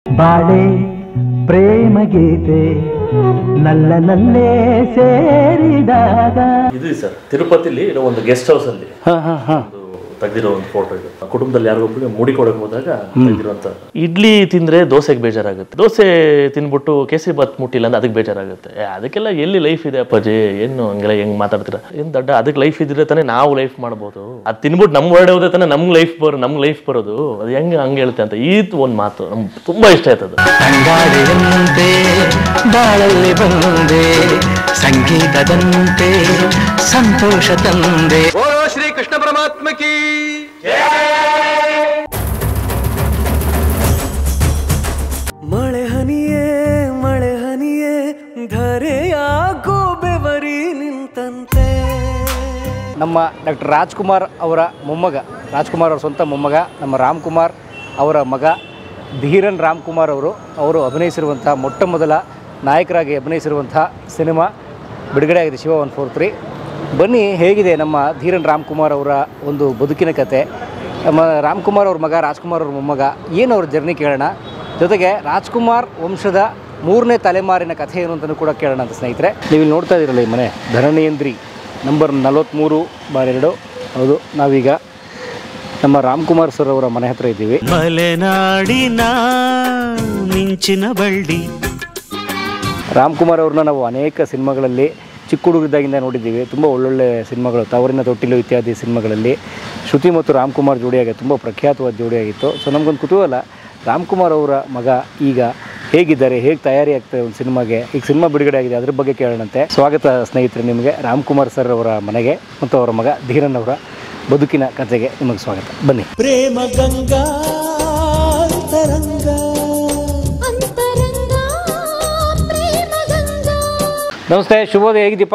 ಬಾಳೆ ಪ್ರೇಮ ಗೀತೆ ನಲ್ಲ ನಲ್ಲೇ ಸೇರಿದಾಗ ಇದು ಸರ್ ತಿರುಪತಿಲಿ ಇರೋ ಒಂದು ಗೆಸ್ಟ್ ಹೌಸ್ ಅಲ್ಲಿ ಹಾ ಹಾ ಹಾ ಒಂದು ತೆಗೆದಿರೋ ಒಂದು ಫೋಟೋ ಇದು ಆ ಕುಟುಂಬದಲ್ಲಿ ಯಾರಿಗೊಬ್ಬರಿಗೆ ಮುಡಿ ಕೊಡಕ್ ಹೋದಾಗ ತೆಗೆದಿರುವಂತ ಇಡ್ಲಿ ತಿಂದ್ರೆ ದೋಸೆಗೆ ಬೇಜಾರಾಗುತ್ತೆ ದೋಸೆ ತಿನ್ಬಿಟ್ಟು ಕೇಸರಿ ಬಾತ್ ಮುಟ್ಟಿಲ್ಲ ಅಂದ್ರೆ ಅದಕ್ಕೆ ಬೇಜಾರಾಗುತ್ತೆ ಏ, ಅದಕ್ಕೆಲ್ಲ ಎಲ್ಲಿ ಲೈಫ್ ಇದೆ ಅಪ್ಪಾಜಿ ಏನು ಹಂಗೆಲ್ಲ ಹೆಂಗ್ ಮಾತಾಡ್ತೀರಾ ಏನ್ ದೊಡ್ಡ ಅದಕ್ಕೆ ಲೈಫ್ ಇದ್ರೆ ತಾನೇ ನಾವು ಲೈಫ್ ಮಾಡ್ಬೋದು ಅದು ತಿನ್ಬಿಟ್ಟು ನಮ್ ಹೊರಡೆ ಹೋದ್ರೆ ತಾನೇ ನಮ್ಗೆ ಲೈಫ್ ಬರೋ ನಮ್ಗೆ ಲೈಫ್ ಬರೋದು ಅದು ಹೆಂಗ್ ಹಂಗೆ ಹೇಳುತ್ತೆ ಅಂತ ಈ ಒಂದು ಮಾತು ನಮ್ಗೆ ತುಂಬಾ ಇಷ್ಟ ಆಯ್ತದು ತಂಗಾಳಿಯಂತೆ ಬಾಳಲ್ಲಿ ಬಂದೆ ಸಂಗೀತದಂತೆ ಸಂತೋಷ ತಂದೆ ಮಳೆ ಹನಿಯೇ ಮಳೆ ಹನಿಯೇ ಧರೆಯಾಗೋ ಬೆವರಿ ನಿಂತಂತೆ ನಮ್ಮ ಡಾಕ್ಟರ್ ರಾಜ್ಕುಮಾರ್ ಅವರ ಮೊಮ್ಮಗ ರಾಜ್ಕುಮಾರ್ ಅವರ ಸ್ವಂತ ಮೊಮ್ಮಗ ನಮ್ಮ ರಾಮ್ಕುಮಾರ್ ಅವರ ಮಗ ಧೀರನ್ ರಾಮ್ಕುಮಾರ್ ಅವರು ಅವರು ಅಭಿನಯಿಸಿರುವಂಥ ಮೊಟ್ಟ ಮೊದಲ ನಾಯಕರಾಗಿ ಅಭಿನಯಿಸಿರುವಂಥ ಸಿನಿಮಾ ಬಿಡುಗಡೆ ಆಗಿದೆ ಶಿವ ಒನ್ ಫೋರ್ ತ್ರೀ ಬನ್ನಿ ಹೇಗಿದೆ ನಮ್ಮ ಧೀರನ್ ರಾಮ್ಕುಮಾರ್ ಅವರ ಒಂದು ಬದುಕಿನ ಕತೆ ನಮ್ಮ ರಾಮ್ಕುಮಾರ್ ಅವ್ರ ಮಗ ರಾಜ್ಕುಮಾರ್ ಅವ್ರ ಮೊಮ್ಮಗ ಏನು ಅವ್ರ ಜರ್ನಿ ಕೇಳೋಣ ಜೊತೆಗೆ ರಾಜ್ಕುಮಾರ್ ವಂಶದ ಮೂರನೇ ತಲೆಮಾರಿನ ಕಥೆ ಏನು ಅಂತಲೂ ಕೂಡ ಕೇಳೋಣ ಅಂತ ಸ್ನೇಹಿತರೆ ನೀವು ಇಲ್ಲಿ ನೋಡ್ತಾ ಇದ್ದೀರಲ್ಲ ಈ ಮನೆ ಧರಣೇಂದ್ರಿ ನಂಬರ್ ನಲವತ್ತ್ಮೂರು ಬಾರ್ ಎರಡು ಹೌದು ನಾವೀಗ ನಮ್ಮ ರಾಮ್ಕುಮಾರ್ ಸರ್ ಅವರ ಮನೆ ಹತ್ರ ಇದ್ದೀವಿ ಮಲೆನಾಡಿನ ಮಿಂಚಿನ ಬಳ್ಳಿ ರಾಮ್ಕುಮಾರ್ ಅವ್ರನ್ನ ನಾವು ಅನೇಕ ಸಿನಿಮಾಗಳಲ್ಲಿ ಚಿಕ್ಕ ಹುಡುಗರಿದ್ದಾಗಿಂದ ನೋಡಿದ್ದೀವಿ ತುಂಬ ಒಳ್ಳೊಳ್ಳೆ ಸಿನಿಮಾಗಳು ತವರಿನ ತೊಟ್ಟಿಲು ಇತ್ಯಾದಿ ಸಿನಿಮಾಗಳಲ್ಲಿ ಶ್ರುತಿ ಮತ್ತು ರಾಮ್ಕುಮಾರ್ ಜೋಡಿಯಾಗಿ ತುಂಬ ಪ್ರಖ್ಯಾತವಾದ ಜೋಡಿಯಾಗಿತ್ತು ಸೊ ನಮಗೊಂದು ಕುತೂಹಲ ರಾಮ್ಕುಮಾರ್ ಅವರ ಮಗ ಈಗ ಹೇಗಿದ್ದಾರೆ ಹೇಗೆ ತಯಾರಿ ಆಗ್ತದೆ ಒಂದು ಸಿನಿಮಾಗೆ ಈಗ ಸಿನಿಮಾ ಬಿಡುಗಡೆ ಆಗಿದೆ ಅದ್ರ ಬಗ್ಗೆ ಕೇಳೋಣಂತೆ ಸ್ವಾಗತ ಸ್ನೇಹಿತರೆ ನಿಮಗೆ ರಾಮ್ಕುಮಾರ್ ಸರ್ ಅವರ ಮನೆಗೆ ಮತ್ತು ಅವರ ಮಗ ಧೀರನ್ ಅವರ ಬದುಕಿನ ಕಥೆಗೆ ನಿಮಗೆ ಸ್ವಾಗತ ಬನ್ನಿ ಪ್ರೇಮ ಗಂಗಾ ತರಂಗ ಅಂತರಂಗ ಪ್ರೇಮ ಗಂಗಾ ನಮಸ್ತೆ ಶುಭೋದಯ ಹೇಗಿದ್ದೀಪ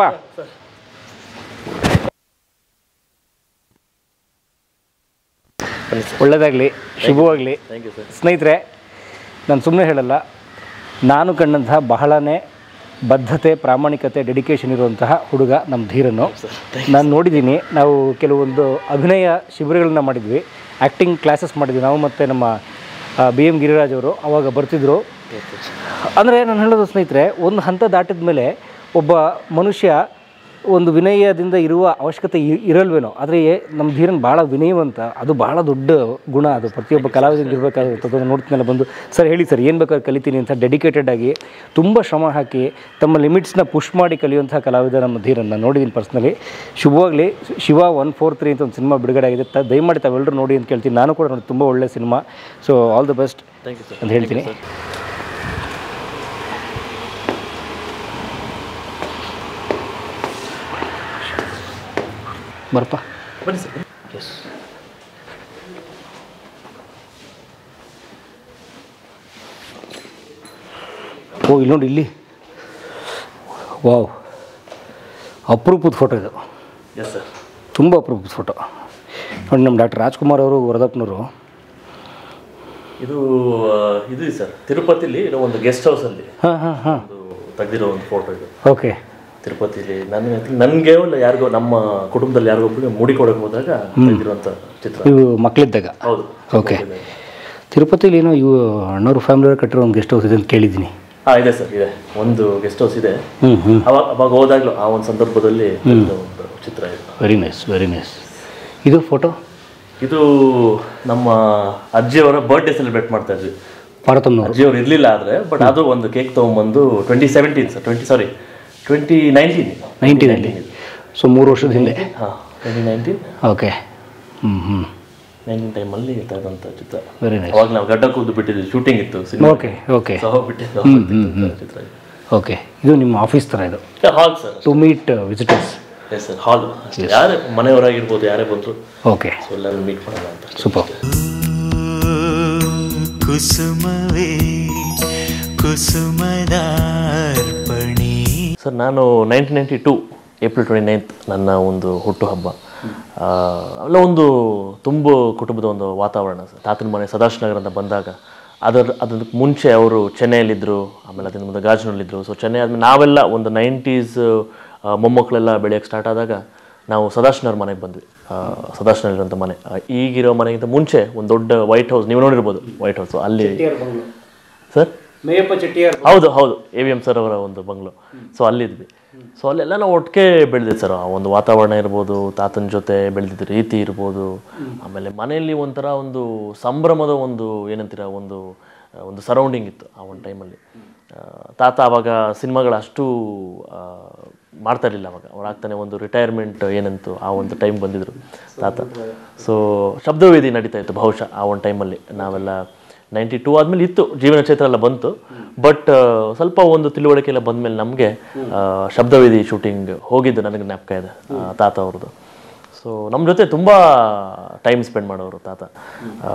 ಒಳ್ಳೆಯದಾಗಲಿ ಶುಭವಾಗಲಿ ಥ್ಯಾಂಕ್ ಯು ಸರ್ ಸ್ನೇಹಿತರೆ ನಾನು ಸುಮ್ಮನೆ ಹೇಳಲ್ಲ ನಾನು ಕಂಡಂತಹ ಬಹಳನೇ ಬದ್ಧತೆ ಪ್ರಾಮಾಣಿಕತೆ ಡೆಡಿಕೇಶನ್ ಇರುವಂತಹ ಹುಡುಗ ನಮ್ಮ ಧೀರನು ನಾನು ನೋಡಿದ್ದೀನಿ ನಾವು ಕೆಲವೊಂದು ಅಭಿನಯ ಶಿಬಿರಗಳನ್ನ ಮಾಡಿದ್ವಿ ಆ್ಯಕ್ಟಿಂಗ್ ಕ್ಲಾಸಸ್ ಮಾಡಿದ್ವಿ ನಾವು ಮತ್ತು ನಮ್ಮ ಬಿ ಎಮ್ ಗಿರಿರಾಜ್ ಅವರು ಅವಾಗ ಬರ್ತಿದ್ರು ಅಂದರೆ ನಾನು ಹೇಳೋದು ಸ್ನೇಹಿತರೆ ಒಂದು ಹಂತ ದಾಟಿದ ಮೇಲೆ ಒಬ್ಬ ಮನುಷ್ಯ ಒಂದು ವಿನಯದಿಂದ ಇರುವ ಅವಶ್ಯಕತೆ ಇ- ಇರಲ್ವೇನೋ ಆದರೆ ನಮ್ಮ ಧೀರನ್ ಭಾಳ ವಿನಯವಂತ ಅದು ಭಾಳ ದೊಡ್ಡ ಗುಣ ಅದು ಪ್ರತಿಯೊಬ್ಬ ಕಲಾವಿದನಿಗೆ ಇರಬೇಕಾಗುತ್ತೆ ಅದನ್ನು ನೋಡ್ತಿನೆಲ್ಲ ಬಂದು ಸರ್ ಹೇಳಿ ಸರ್ ಏನು ಬೇಕಾದ್ರೆ ಕಲಿತೀನಿ ಅಂತ ಡೆಡಿಕೇಟೆಡ್ ಆಗಿ ತುಂಬ ಶ್ರಮ ಹಾಕಿ ತಮ್ಮ ಲಿಮಿಟ್ಸ್ನ ಪುಷ್ ಮಾಡಿ ಕಲಿಯುವಂಥ ಕಲಾವಿದ ನಮ್ಮ ಧೀರನ್ ನಾನು ನೋಡಿದ್ದೀನಿ ಪರ್ಸ್ನಲಿ ಶುಭವಾಗಲಿ ಶಿವ ಒನ್ ಫೋರ್ ತ್ರೀ ಅಂತ ಒಂದು ಸಿನಿಮಾ ಬಿಡುಗಡೆ ಆಗಿದೆ ತ ದಯಮಾಡಿ ತಾವೆಲ್ಲರೂ ನೋಡಿ ಅಂತ ಕೇಳ್ತೀನಿ ನಾನು ಕೂಡ ನೋಡಿ ತುಂಬ ಒಳ್ಳೆ cinema so all the best thank you sir ಅಂತ ಹೇಳ್ತೀನಿ ಬರ್ಪ ಬನ್ನಿ ಸರ್ ಎಸ್ ಓ ಇಲ್ಲಿ ನೋಡಿ ಇಲ್ಲಿ ವಾವ್ ಅಪರೂಪದ ಫೋಟೋ ಇದು ಎಸ್ ಸರ್ ತುಂಬ ಅಪರೂಪದ ಫೋಟೋ ನೋಡಿ ನಮ್ಮ ಡಾಕ್ಟರ್ ರಾಜ್ಕುಮಾರ್ ಅವರು ವರದಪ್ಪನವರು ಇದು ಆ, ಇದು ಸರ್ ತಿರುಪತಿಲಿ ಇರೋ ಒಂದು ಗೆಸ್ಟ್ ಹೌಸ್ ಅಲ್ಲಿ ಹಾಂ ಹಾಂ ಹಾಂ ಒಂದು ತೆಗೆದಿರೋ ಒಂದು ಫೋಟೋ ಇದು ಓಕೆ ತಿರುಪತಿಲಿ ನನ್ನ ನನಗೆ ಇಲ್ಲ ಯಾರಿಗೋ ನಮ್ಮ ಕುಟುಂಬದಲ್ಲಿ ಯಾರಿಗೊಬ್ಬರಿಗೆ ಮುಡಿ ಕೊಡಕ್ ಹೋದಾಗ ತೆಗೆದಿರುವಂತ ಚಿತ್ರ ಇವು ಮಕ್ಕಳಿದ್ದಾಗ ಹೌದು ಓಕೆ ತಿರುಪತಿಲಿ ಏನೋ ಇವು ಅಣ್ಣವ್ರ ಫ್ಯಾಮಿಲಿಯವ್ರು ಕಟ್ಟಿರೋ ಒಂದು ಗೆಸ್ಟ್ ಹೌಸ್ ಇದೆ ಅಂತ ಕೇಳಿದ್ದೀನಿ ಹಾ ಇದೆ ಸರ್ ಇದೆ ಒಂದು ಗೆಸ್ಟ್ ಹೌಸ್ ಇದೆ ಹ್ಞೂ ಹ್ಞೂ ಅವಾಗ ಅವಾಗ ಹೋದಾಗ್ಲೂ ಆ ಒಂದು ಸಂದರ್ಭದಲ್ಲಿ ತೆಗ್ದ ಒಂದು ಚಿತ್ರ ಇದು ವೆರಿ ನೈಸ್ ವೆರಿ ನೈಸ್ ಇದು ಫೋಟೋ ಇದು ನಮ್ಮ ಅಜ್ಜಿಯವರ ಬರ್ಡೇ ಸೆಲೆಬ್ರೇಟ್ ಮಾಡ್ತಾ ಇದ್ವಿ ಪಾರ್ವತಮ್ಮನವರು ಅಜ್ಜಿಯವ್ರು ಇರ್ಲಿಲ್ಲ ಆದ್ರೆ ಬಟ್ ಅದು ಒಂದು ಕೇಕ್ ತಗೊಂಡ್ಬಂದು twenty seventeen sir twenty sorry twenty nineteen ನೈನ್ಟೀನಲ್ಲಿ ಸೊ ಮೂರು ವರ್ಷದ ಹಿಂದೆ ಹಾಂ ಟ್ವೆಂಟಿ ನೈನ್ಟೀನ್ ಓಕೆ ಹ್ಞೂ ಹ್ಞೂ ನೈನ್ಟೀನ್ ಟೈಮಲ್ಲಿ ತೆಗೆದಂಥ ಚಿತ್ರ ವೆರಿ ನೈಸ್ ಅವಾಗ ನಾವು ಗಡ್ಡ ಕೂದು ಬಿಟ್ಟಿದ್ವಿ ಶೂಟಿಂಗ್ ಇತ್ತು ಸಿನಿಮಾ ಓಕೆ ಓಕೆ ಸೊ ಹೋಗ್ಬಿಟ್ಟಿದ್ದು ಚಿತ್ರ ಓಕೆ ಇದು ನಿಮ್ಮ ಆಫೀಸ್ ಥರ ಇದು hall sir to meet visitors yes sir hall ಯಾರೇ ಮನೆಯವರಾಗಿರ್ಬೋದು ಯಾರೇ ಬಂದ್ರು ಓಕೆ ಸೊ ಎಲ್ಲರೂ ಮೀಟ್ ಮಾಡೋಣ ಅಂತ ಸೂಪರ್ ಕುಸುಮವೇ ಕುಸುಮದಾರ್ಪಣಿ ಸರ್ ನಾನು nineteen ninety two April twenty ninth ನನ್ನ ಒಂದು ಹುಟ್ಟುಹಬ್ಬ ಆ, ಅಲ್ಲ ಒಂದು ತುಂಬ ಕುಟುಂಬದ ಒಂದು ವಾತಾವರಣ ಸರ್ ತಾತನ ಮನೆ ಸದಾಶ್ ನಗರ ಅಂತ ಬಂದಾಗ ಅದರ ಅದಕ್ಕೆ ಮುಂಚೆ ಅವರು ಚೆನ್ನೈಯಲ್ಲಿದ್ದರು ಆಮೇಲೆ ಅದರಿಂದ ಮುಂದೆ ಗಾಜನಲ್ಲಿದ್ದರು ಸೊ ಚೆನ್ನೈ ಆದಮೇಲೆ ನಾವೆಲ್ಲ ಒಂದು ನೈಂಟೀಸ್ ಮೊಮ್ಮಕ್ಕಳೆಲ್ಲ ಬೆಳೆಯೋಕ್ಕೆ ಸ್ಟಾರ್ಟ್ ಆದಾಗ ನಾವು ಸದಾಶಿನವ್ರ ಮನೆಗೆ ಬಂದ್ವಿ ಆ, ಸದಾಶಿನಲ್ಲಿರೋಂಥ ಮನೆ ಆ, ಈಗಿರೋ ಮನೆಗಿಂತ ಮುಂಚೆ ಒಂದು ದೊಡ್ಡ ವೈಟ್ ಹೌಸ್ ನೀವು ನೋಡಿರ್ಬೋದು ವೈಟ್ ಹೌಸ್ ಅಲ್ಲಿ ಸರ್ ಮೇಯಪ್ಪ ಚೆಟ್ಟಿಯಾರ್ ಹೌದು ಹೌದು ಎ ವಿ ಎಂ ಸರ್ ಅವರ ಒಂದು ಬಂಗ್ಲು ಸೊ ಅಲ್ಲಿದ್ವಿ ಸೊ ಅಲ್ಲೆಲ್ಲ ನಾವು ಒಟ್ಟಿಗೆ ಬೆಳೆದಿದ್ದು ಸರ್ ಆ ಒಂದು ವಾತಾವರಣ ಇರ್ಬೋದು ತಾತನ ಜೊತೆ ಬೆಳೆದಿದ್ದ ರೀತಿ ಇರ್ಬೋದು ಆಮೇಲೆ ಮನೆಯಲ್ಲಿ ಒಂಥರ ಒಂದು ಸಂಭ್ರಮದ ಒಂದು ಏನಂತೀರ ಒಂದು ಆ, ಒಂದು ಸರೌಂಡಿಂಗ್ ಇತ್ತು ಆ ಒಂದು ಟೈಮಲ್ಲಿ ತಾತ ಅವಾಗ ಸಿನಿಮಾಗಳು ಅಷ್ಟು ಆ, ಮಾಡ್ತಾ ಇರಲಿಲ್ಲ ಅವಾಗ ಅವ್ರು ಆಗ್ತಾನೆ ಒಂದು ರಿಟೈರ್ಮೆಂಟ್ ಏನಂತು ಆ ಒಂದು ಟೈಮ್ ಬಂದಿದ್ರು ತಾತ ಸೊ ಶಬ್ದವೇದಿ ನಡೀತಾ ಇತ್ತು ಬಹುಶಃ ಆ ಒಂದು ಟೈಮಲ್ಲಿ ನಾವೆಲ್ಲ ನೈಂಟಿ ಟೂ ಆದಮೇಲೆ ಇತ್ತು ಜೀವನ ಚೈತ್ರ ಎಲ್ಲ ಬಂತು ಬಟ್ ಸ್ವಲ್ಪ ಒಂದು ತಿಳುವಳಿಕೆ ಎಲ್ಲ ಬಂದಮೇಲೆ ನಮಗೆ ಶಬ್ದವೇದಿ ಶೂಟಿಂಗ್ ಹೋಗಿದ್ದು ನನಗೆ ಜ್ಞಾಪಕ ಇದೆ ಆ, ತಾತ ಅವ್ರದ್ದು ಸೊ ನಮ್ಮ ಜೊತೆ ತುಂಬ ಟೈಮ್ ಸ್ಪೆಂಡ್ ಮಾಡೋರು ತಾತ ಆ,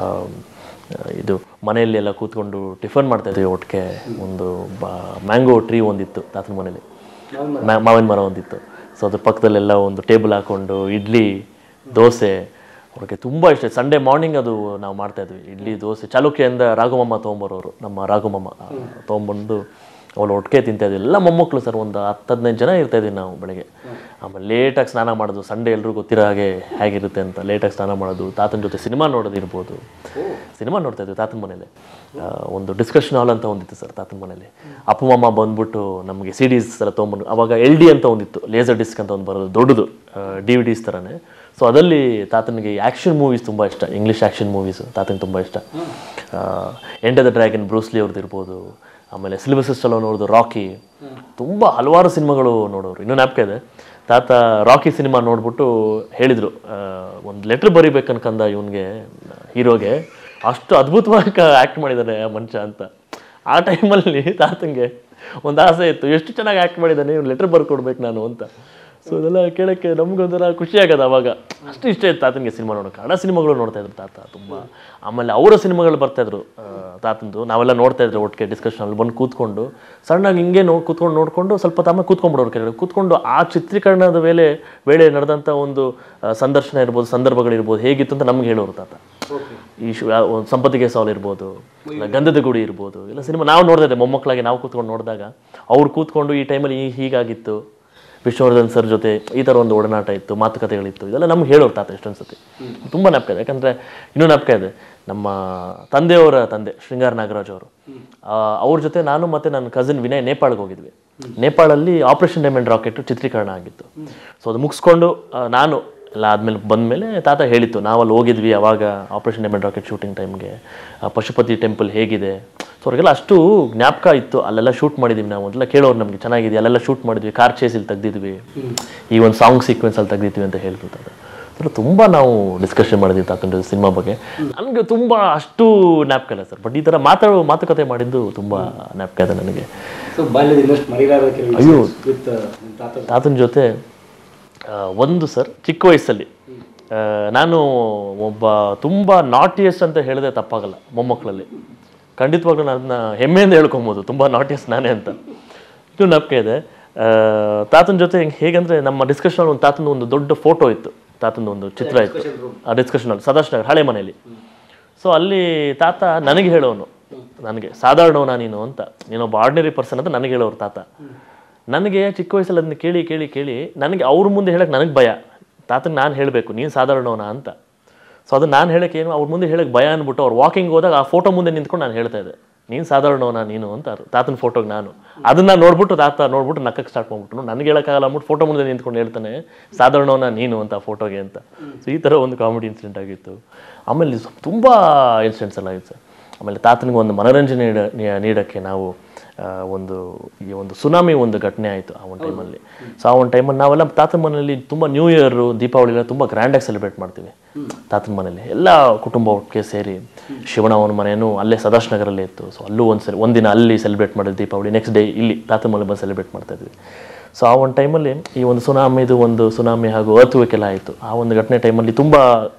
ಇದು ಮನೆಯಲ್ಲಿ ಎಲ್ಲ ಕೂತ್ಕೊಂಡು ಟಿಫನ್ ಮಾಡ್ತಾ ಇದ್ವಿ ಒಟ್ಟಿಗೆ ಒಂದು ಮ್ಯಾಂಗೋ ಟ್ರೀ ಒಂದಿತ್ತು ತಾತನ ಮನೇಲಿ ಮ್ಯಾ- ಮಾವಿನ ಮರ ಒಂದಿತ್ತು ಸೊ ಅದ್ರ ಪಕ್ಕದಲ್ಲೆಲ್ಲ ಒಂದು ಟೇಬಲ್ ಹಾಕೊಂಡು ಇಡ್ಲಿ ದೋಸೆ ಅವ್ರಿಗೆ ತುಂಬ ಇಷ್ಟ ಸಂಡೇ ಮಾರ್ನಿಂಗ್ ಅದು ನಾವು ಮಾಡ್ತಾ ಇದ್ವಿ ಇಡ್ಲಿ ದೋಸೆ ಚಾಲುಕ್ಯದಿಂದ ರಾಘುಮಮ್ಮ ತೊಗೊಂಬರೋರು ನಮ್ಮ ರಾಘುಮಮ್ಮ ತೊಗೊಂಬಂದು ಅವಳು ಒಟ್ಟಿಗೆ ತಿಂತಾ ಇದ್ವಿ ಎಲ್ಲ ಮೊಮ್ಮಕ್ಕಳು ಸರ್ ಒಂದು ಹತ್ತು ಹದಿನೈದು ಜನ ಇರ್ತಾ ಇದ್ವಿ ನಾವು ಬೆಳಗ್ಗೆ ಆಮೇಲೆ ಲೇಟಾಗಿ ಸ್ನಾನ ಮಾಡೋದು ಸಂಡೇ ಎಲ್ಲರೂ ಗೊತ್ತಿರೋ ಹಾಗೆ ಹೇಗಿರುತ್ತೆ ಅಂತ ಲೇಟಾಗಿ ಸ್ನಾನ ಮಾಡೋದು ತಾತನ ಜೊತೆ ಸಿನಿಮಾ ನೋಡೋದು ಇರ್ಬೋದು ಸಿನಿಮಾ ನೋಡ್ತಾ ಇದ್ವಿ ತಾತನ ಮನೇಲಿ ಆ, ಒಂದು ಡಿಸ್ಕಷನ್ ಹಾಲ್ ಅಂತ ಒಂದಿತ್ತು ಸರ್ ತಾತನ ಮನೇಲಿ ಅಪ್ಪ ಮಮ್ಮ ಬಂದ್ಬಿಟ್ಟು ನಮಗೆ ಸಿ ಡಿಸ್ ಎಲ್ಲ ತೊಗೊಂಬಂದು ಅವಾಗ ಎಲ್ ಡಿ ಅಂತ ಒಂದಿತ್ತು ಲೇಸರ್ ಡಿಸ್ಕ್ ಅಂತ ಒಂದು ಬರೋದು ದೊಡ್ಡದು ಡಿ ವಿ ಡಿಸ್ ಥರನೇ ಸೊ ಅದರಲ್ಲಿ ತಾತನಿಗೆ ಆ್ಯಕ್ಷನ್ ಮೂವೀಸ್ ತುಂಬ ಇಷ್ಟ ಇಂಗ್ಲೀಷ್ ಆ್ಯಕ್ಷನ್ ಮೂವೀಸ್ ತಾತನಿಗೆ ತುಂಬ ಇಷ್ಟ ಎಂಡ್ ದ ಡ್ರ್ಯಾಗನ್ ಬ್ರೂಸ್ಲಿ ಅವ್ರದ್ದು ಇರ್ಬೋದು ಆಮೇಲೆ ಸಿಲ್ವರ್ ಸ್ಟಲೋನ್ ಅವ್ರದ್ದು ರಾಕಿ ತುಂಬ ಹಲವಾರು ಸಿನಿಮಾಗಳು ನೋಡೋರು ಇನ್ನೂ ಜ್ಞಾಪಕ ಇದೆ ತಾತ ರಾಕಿ ಸಿನಿಮಾ ನೋಡ್ಬಿಟ್ಟು ಹೇಳಿದರು ಒಂದು ಲೆಟ್ರ್ ಬರಿಬೇಕು ಅನ್ಕಂದ ಇವನಿಗೆ ಹೀರೋಗೆ ಅಷ್ಟು ಅದ್ಭುತವಾಗಿ ಆ್ಯಕ್ಟ್ ಮಾಡಿದ್ದಾನೆ ಆ ಮನುಷ್ಯ ಅಂತ ಆ ಟೈಮಲ್ಲಿ ತಾತಂಗೆ ಒಂದು ಆಸೆ ಇತ್ತು ಎಷ್ಟು ಚೆನ್ನಾಗಿ ಆ್ಯಕ್ಟ್ ಮಾಡಿದ್ದಾನೆ ಇವ್ನು ಲೆಟ್ರ್ ಬರ್ಕೊಡ್ಬೇಕು ನಾನು ಅಂತ ಸೊ ಇದೆಲ್ಲ ಕೇಳೋಕ್ಕೆ ನಮ್ಗೊಂಥರ ಖುಷಿ ಆಗೋದು ಅವಾಗ ಅಷ್ಟು ಇಷ್ಟ ಇತ್ತು ತಾತನಿಗೆ ಸಿನಿಮಾ ನೋಡೋಕೆ ಕನ್ನಡ ಸಿನಿಮಾಗಳು ನೋಡ್ತಾ ಇದ್ರು ತಾತ ತುಂಬ ಆಮೇಲೆ ಅವರ ಸಿನಿಮಾಗಳು ಬರ್ತಾಯಿದ್ರು ತಾತಂದು ನಾವೆಲ್ಲ ನೋಡ್ತಾ ಇದ್ರು ಒಟ್ಟಿಗೆ ಡಿಸ್ಕಷನ್ ಅಲ್ಲಿ ಬಂದು ಕೂತ್ಕೊಂಡು ಸಣ್ಣಾಗಿ ಹಿಂಗೆ ನೋ ಕೂತ್ಕೊಂಡು ನೋಡಿಕೊಂಡು ಸ್ವಲ್ಪ ತಮ್ಮ ಕೂತ್ಕೊಂಡ್ಬಿಡೋರು ಕೆಳಗಡೆ ಕೂತ್ಕೊಂಡು ಆ ಚಿತ್ರೀಕರಣದ ವೇಳೆ ವೇಳೆ ನಡೆದಂಥ ಒಂದು ಆ, ಸಂದರ್ಶನ ಇರ್ಬೋದು ಸಂದರ್ಭಗಳಿರ್ಬೋದು ಹೇಗಿತ್ತು ಅಂತ ನಮ್ಗೆ ಹೇಳೋರು ತಾತ ಈ ಶು ಆ ಒಂದು ಸಂಪತ್ತಿಗೆ ಸಾಲ್ ಇರ್ಬೋದು ಇಲ್ಲ ಗಂಧದ ಗುಡಿ ಇರ್ಬೋದು ಇಲ್ಲ ಸಿನಿಮಾ ನಾವು ನೋಡ್ತಾ ಇದ್ದೆ ಮೊಮ್ಮಕ್ಕಳಾಗಿ ನಾವು ಕೂತ್ಕೊಂಡು ನೋಡಿದಾಗ ಅವ್ರು ಕೂತ್ಕೊಂಡು ಈ ಟೈಮಲ್ಲಿ ಈ ಹೀಗಾಗಿತ್ತು ವಿಷ್ಣುವರ್ಧನ್ ಸರ್ ಜೊತೆ ಈ ಥರ ಒಂದು ಒಡನಾಟ ಇತ್ತು ಮಾತುಕತೆಗಳಿತ್ತು ಇದೆಲ್ಲ ನಮ್ಗೆ ಹೇಳೋರು ತಾತ ಎಷ್ಟೊಂದು ಸತಿ ತುಂಬ ಜ್ಞಾಪಕ ಇದೆ ಯಾಕಂದರೆ ಇನ್ನೂ ಜ್ಞಾಪಕ ಇದೆ ನಮ್ಮ ತಂದೆಯವರ ತಂದೆ ಶೃಂಗಾರ ನಾಗರಾಜ್ ಅವರು ಆ, ಅವ್ರ ಜೊತೆ ನಾನು ಮತ್ತು ನನ್ನ ಕಸಿನ್ ವಿನಯ್ ನೇಪಾಳ್ಗೆ ಹೋಗಿದ್ವಿ ನೇಪಾಳಲ್ಲಿ ಆಪರೇಷನ್ ಡೈಮಂಡ್ ರಾಕೆಟ್ ಚಿತ್ರೀಕರಣ ಆಗಿತ್ತು ಸೊ ಅದು ಮುಗಿಸ್ಕೊಂಡು ಆ, ನಾನು ಎಲ್ಲ ಆದಮೇಲೆ ಬಂದಮೇಲೆ ತಾತ ಹೇಳಿತ್ತು ನಾವಲ್ಲಿ ಹೋಗಿದ್ವಿ ಅವಾಗ ಆಪರೇಷನ್ ಡೈಮಂಡ್ ರಾಕೆಟ್ ಶೂಟಿಂಗ್ ಟೈಮ್ಗೆ ಪಶುಪತಿ ಟೆಂಪಲ್ ಹೇಗಿದೆ ಸೊ ಅವ್ರಿಗೆಲ್ಲ ಅಷ್ಟು ಜ್ಞಾಪಕ ಇತ್ತು ಅಲ್ಲೆಲ್ಲ ಶೂಟ್ ಮಾಡಿದ್ವಿ ನಾವು ಅದೆಲ್ಲ ಕೇಳೋರು ನಮಗೆ ಚೆನ್ನಾಗಿದೆ ಅಲ್ಲೆಲ್ಲ ಶೂಟ್ ಮಾಡಿದ್ವಿ ಕಾರ್ ಚೇಸಲ್ಲಿ ತೆಗ್ದಿದ್ವಿ ಈ ಒಂದು ಸಾಂಗ್ ಸೀಕ್ವೆನ್ಸಲ್ಲಿ ತೆಗ್ದಿದ್ವಿ ಅಂತ ಹೇಳ್ತಿರ್ತಾರೆ ಸೊ ತುಂಬ ನಾವು ಡಿಸ್ಕಷನ್ ಮಾಡಿದ್ವಿ ತಾತನ ಜೊತೆ ಸಿನಿಮಾ ಬಗ್ಗೆ ನನಗೆ ತುಂಬ ಅಷ್ಟು ಜ್ಞಾಪಕ ಇಲ್ಲ ಸರ್ ಬಟ್ ಈ ಥರ ಮಾತಾಡೋ ಮಾತುಕತೆ ಮಾಡಿದ್ದು ತುಂಬ ಜ್ಞಾಪಕ ಇದೆ ನನಗೆ ಸೊ ಬಾಲ್ಯದ ಇನ್ನಷ್ಟು ಮರಿಲಾರದ ಕೆಲವು ಅಯ್ಯೋ. ವಿತ್ ತಾತ ತಾತನ ಜೊತೆ ಆ, ಒಂದು ಸರ್ ಚಿಕ್ಕ ವಯಸ್ಸಲ್ಲಿ ಆ, ನಾನು ಒಬ್ಬ ತುಂಬ ನಾಟಿಯಸ್ ಅಂತ ಹೇಳಿದ್ರೆ ತಪ್ಪಾಗಲ್ಲ ಮೊಮ್ಮಕ್ಕಳಲ್ಲಿ ಖಂಡಿತವಾಗ್ಲೂ ನಾನು ಅದನ್ನ ಹೆಮ್ಮೆಯಿಂದ ಹೇಳ್ಕೊಬೋದು ತುಂಬ ನಾಟಿಯಸ್ ನಾನೇ ಅಂತ ಇದು ನಪ್ಕೆ ಇದೆ ಆ, ತಾತನ ಜೊತೆ ಹೆಂಗ್- ಹೇಗಂದ್ರೆ ನಮ್ಮ ಡಿಸ್ಕಷನ್ ಒಂದು ತಾತನ ಒಂದು ದೊಡ್ಡ ಫೋಟೋ ಇತ್ತು ತಾತನ ಒಂದು ಚಿತ್ರ ಇತ್ತು ಆ ಡಿಸ್ಕಷನ್ ಅಲ್ಲಿ ಸದಾಶ್ ನಗರ್ ಹಳೆ ಮನೆಯಲ್ಲಿ ಸೊ ಅಲ್ಲಿ ತಾತ ನನಗೆ ಹೇಳೋನು ನನಗೆ ಸಾಧಾರಣವನ ನೀನು ಅಂತ ನೀನೊಬ್ಬ ಆರ್ಡಿನರಿ ಪರ್ಸನ್ ಅಂತ ನನಗೆ ಹೇಳೋರು ತಾತ ನನಗೆ ಚಿಕ್ಕ ವಯಸ್ಸಲ್ಲಿ ಅದನ್ನ ಕೇಳಿ ಕೇಳಿ ಕೇಳಿ ನನಗೆ ಅವ್ರ ಮುಂದೆ ಹೇಳಕ್ಕೆ ನನಗೆ ಭಯ ತಾತಗೆ ನಾನು ಹೇಳಬೇಕು ನೀನು ಸಾಧಾರಣವನ ಅಂತ ಸೊ ಅದು ನಾನು ಹೇಳಕ್ಕೆ ಏನು ಅವ್ರ ಮುಂದೆ ಹೇಳಕ್ಕೆ ಭಯ ಅಂದ್ಬಿಟ್ಟು ಅವ್ರು ವಾಕಿಂಗ್ ಹೋದಾಗ ಆ ಫೋಟೋ ಮುಂದೆ ನಿಂತ್ಕೊಂಡು ನಾನು ಹೇಳ್ತಾ ಇದ್ದೆ ನೀನು ಸಾಧಾರಣವನ ನೀನು ಅಂತ ತಾತನ ಫೋಟೋಗೆ ನಾನು ಅದನ್ನ ನೋಡ್ಬಿಟ್ಟು ತಾತ ನೋಡ್ಬಿಟ್ಟು ನಕ್ಕಕ್ಕೆ ಸ್ಟಾರ್ಟ್ ಮಾಡ್ಬಿಟ್ಟು ನನಗೆ ಹೇಳೋಕ್ಕಾಗಲ್ಲ ಅಂದ್ಬಿಟ್ಟು ಫೋಟೋ ಮುಂದೆ ನಿಂತ್ಕೊಂಡು ಹೇಳ್ತಾನೆ ಸಾಧಾರಣವನ ನೀನು ಅಂತ ಫೋಟೋಗೆ ಅಂತ ಸೊ ಈ ಥರ ಒಂದು ಕಾಮಿಡಿ ಇನ್ಸಿಡೆಂಟ್ ಆಗಿತ್ತು ಆಮೇಲೆ ತುಂಬ ಇನ್ಸಿಡೆಂಟ್ಸ್ ಎಲ್ಲ ಆಗಿತ್ತು ಸರ್ ಆಮೇಲೆ ತಾತನಿಗೆ ಒಂದು ಮನೋರಂಜನೆ ನೀಡ ನೀ- ನೀಡೋಕ್ಕೆ ನಾವು ಆ, ಒಂದು ಈ ಒಂದು ಸುನಾಮಿ ಒಂದು ಘಟನೆ ಆಯಿತು ಆ ಒಂದು ಟೈಮಲ್ಲಿ ಸೊ ಆ ಒಂದು ಟೈಮಲ್ಲಿ ನಾವೆಲ್ಲ ತಾತನ ಮನೆಯಲ್ಲಿ ತುಂಬ ನ್ಯೂ ಇಯರು ದೀಪಾವಳಿ ಎಲ್ಲ ತುಂಬ ಗ್ರ್ಯಾಂಡಾಗಿ ಸೆಲೆಬ್ರೇಟ್ ಮಾಡ್ತೀವಿ ತಾತನ ಮನೇಲಿ ಎಲ್ಲ ಕುಟುಂಬ ಒಟ್ಟಿಗೆ ಸೇರಿ ಶಿವಣ್ಣವನ ಮನೆಯೂ ಅಲ್ಲೇ ಸದಾಶ್ ನಗರಲ್ಲೇ ಇತ್ತು ಸೊ ಅಲ್ಲೂ ಒಂದು ಸರಿ ಒಂದಿನ ಅಲ್ಲಿ ಸೆಲೆಬ್ರೇಟ್ ಮಾಡಿದ್ವಿ ದೀಪಾವಳಿ ನೆಕ್ಸ್ಟ್ ಡೇ ಇಲ್ಲಿ ತಾತನ ಮನೆ ಬಂದು ಸೆಲೆಬ್ರೇಟ್ ಮಾಡ್ತಾ ಇದ್ವಿ ಸೊ ಆ ಒಂದು ಟೈಮಲ್ಲಿ ಈ ಒಂದು ಸುನಾಮಿದು ಒಂದು ಸುನಾಮಿ ಹಾಗೂ ಅರ್ಥುವಿಕೆಲ್ಲ ಆಯಿತು ಆ ಒಂದು ಘಟನೆ ಟೈಮಲ್ಲಿ ತುಂಬ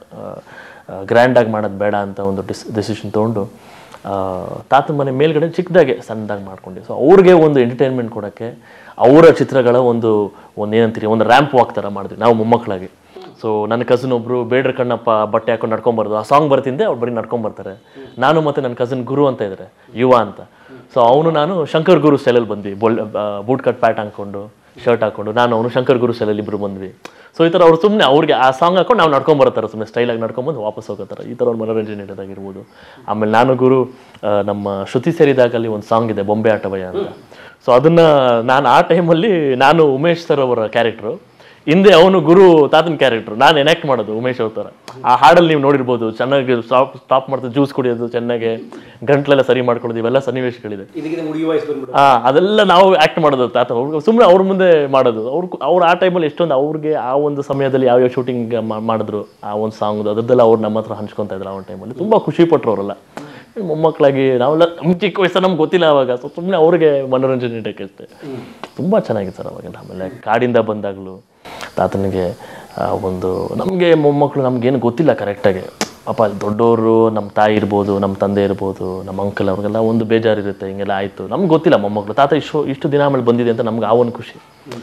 ಗ್ರ್ಯಾಂಡಾಗಿ ಮಾಡೋದು ಬೇಡ ಅಂತ ಒಂದು ಡಿಸ್ ಡಿಸಿಷನ್ ತೊಗೊಂಡು ಆ, ತಾತನ ಮನೆ ಮೇಲ್ಗಡೆ ಚಿಕ್ಕದಾಗೆ ಸಣ್ಣದಾಗಿ ಮಾಡ್ಕೊಂಡ್ವಿ ಸೊ ಅವ್ರಿಗೆ ಒಂದು ಎಂಟರ್ಟೈನ್ಮೆಂಟ್ ಕೊಡೋಕ್ಕೆ ಅವರ ಚಿತ್ರಗಳ ಒಂದು ಒಂದು ಏನಂತೀರಿ ಒಂದು ರ್ಯಾಂಪ್ ವಾಕ್ ಥರ ಮಾಡಿದ್ವಿ ನಾವು ಮೊಮ್ಮಕ್ಕಳಾಗಿ ಸೊ ನನ್ನ ಕಸಿನ್ ಒಬ್ರು ಬೇಡ್ರ ಕಣ್ಣಪ್ಪ ಬಟ್ಟೆ ಹಾಕೊಂಡು ನಡ್ಕೊಂಬಾರ್ದು ಆ ಸಾಂಗ್ ಬರ್ತಿದ್ದೆ ಅವ್ರು ಬರೀ ನಡ್ಕೊಂಬರ್ತಾರೆ ನಾನು ಮತ್ತು ನನ್ನ ಕಸಿನ್ ಗುರು ಅಂತ ಇದ್ದಾರೆ ಯುವ ಅಂತ ಸೊ ಅವನು ನಾನು ಶಂಕರ್ ಗುರು ಸ್ಟೈಲಲ್ಲಿ ಬಂದ್ವಿ ಬೊಲ್ ಬೂಟ್ ಕಟ್ ಪ್ಯಾಟ್ ಹಾಕ್ಕೊಂಡು ಶರ್ಟ್ ಹಾಕೊಂಡು ನಾನು ಅವನು ಶಂಕರ್ ಗುರು ಶಾಲೆಯಲ್ಲಿ ಇಬ್ಬರು ಬಂದ್ವಿ ಸೊ ಈ ಥರ ಅವ್ರು ಸುಮ್ಮನೆ ಅವ್ರಿಗೆ ಆ ಸಾಂಗ್ ಹಾಕೊಂಡು ನಾವು ನಡ್ಕೊಂಡ್ ಬರ್ತಾರೆ ಸುಮ್ಮನೆ ಸ್ಟೈಲಾಗಿ ನಡ್ಕೊಂಬಂದು ವಾಪಸ್ ಹೋಗೋತಾರೆ ಈ ಥರ ಒಂದು ಮನೋರಂಜನೆ ನೀಡೋದಾಗಿರ್ಬೋದು ಆಮೇಲೆ ನಾನು ಗುರು ಆ, ನಮ್ಮ ಶ್ರುತಿ ಸೇರಿದಾಗ ಅಲ್ಲಿ ಒಂದು ಸಾಂಗ್ ಇದೆ ಬೊಂಬೆ ಆಟವಯ್ಯ ಅಂತ ಸೊ ಅದನ್ನ ನಾನು ಆ ಟೈಮಲ್ಲಿ ನಾನು ಉಮೇಶ್ ಸರ್ ಅವರ ಕ್ಯಾರೆಕ್ಟ್ರು ಹಿಂದೆ ಅವನು ಗುರು ತಾತನ ಕ್ಯಾರೆಕ್ಟರ್ ನಾನು ಎನಾಕ್ಟ್ ಮಾಡೋದು ಉಮೇಶ್ ಅವ್ರ ಥರ ಆ ಹಾಡಲ್ಲಿ ನೀವು ನೋಡಿರ್ಬೋದು ಚೆನ್ನಾಗಿ ಸ್ಟಾಪ್ ಸ್ಟಾಪ್ ಮಾಡ್ತಾ ಜ್ಯೂಸ್ ಕುಡಿಯೋದು ಚೆನ್ನಾಗಿ ಗಂಟ್ಲೆಲ್ಲ ಸರಿ ಮಾಡ್ಕೊಳ್ಳೋದು ಇವೆಲ್ಲ ಸನ್ನಿವೇಶಗಳಿದೆ ಇದಕ್ಕಿಂತ ಹುಡುಗಿ ವಯಸ್ಸು ಬಂದ್ಬಿಡು ಆ ಅದೆಲ್ಲ ನಾವು ಆಕ್ಟ್ ಮಾಡೋದು ತಾತ ಅವ್ರು ಸುಮ್ಮನೆ ಅವ್ರ ಮುಂದೆ ಮಾಡೋದು ಅವ್ರು ಅವ್ರು ಆ ಟೈಮಲ್ಲಿ ಎಷ್ಟೊಂದು ಅವ್ರಿಗೆ ಆ ಒಂದು ಸಮಯದಲ್ಲಿ ಯಾವ್ಯಾವ ಶೂಟಿಂಗ್ ಮಾಡಿದ್ರು ಆ ಒಂದು ಸಾಂಗ್ ಅದರದ್ದೆಲ್ಲ ಅವ್ರು ನಮ್ಮ ಹತ್ರ ಹಂಚ್ಕೊಂತ ಇದ್ರು ಆ ಒಂದು ಟೈಮಲ್ಲಿ ತುಂಬ ಖುಷಿ ಪಟ್ರು ಅವರೆಲ್ಲ ಮೊಮ್ಮಕ್ಕಳಾಗಿ ನಾವೆಲ್ಲ ನಮ್ಮ ಚಿಕ್ಕ ವಯಸ್ಸು ನಮ್ಗೆ ಗೊತ್ತಿಲ್ಲ ಅವಾಗ ಸೊ ಸುಮ್ಮನೆ ಅವ್ರಿಗೆ ಮನೋರಂಜನೆ ನೀಡೋಕ್ಕೆ ಅಷ್ಟೇ ತುಂಬ ಚೆನ್ನಾಗಿತ್ತು ಸರ್ ಅವಾಗ ಆಮೇಲೆ ಕಾಡಿಂದ ಬಂದಾಗಲೂ ತಾತನಿಗೆ ಆ ಒಂದು ನಮಗೆ ಮೊಮ್ಮಕ್ಕಳು ನಮ್ಗೇನು ಗೊತ್ತಿಲ್ಲ ಕರೆಕ್ಟಾಗಿ ಪಾಪ ದೊಡ್ಡವರು ನಮ್ಮ ತಾಯಿ ಇರ್ಬೋದು ನಮ್ಮ ತಂದೆ ಇರ್ಬೋದು ನಮ್ಮ ಅಂಕಲ್ ಅವ್ರಿಗೆಲ್ಲ ಒಂದು ಬೇಜಾರಿರುತ್ತೆ ಹಿಂಗೆಲ್ಲ ಆಯಿತು ನಮ್ಗೆ ಗೊತ್ತಿಲ್ಲ ಮೊಮ್ಮಕ್ಕಳು ತಾತ ಇಷ್ಟು ಇಷ್ಟು ದಿನ ಆಮೇಲೆ ಬಂದಿದೆ ಅಂತ ನಮ್ಗೆ ಆ ಒಂದು ಖುಷಿ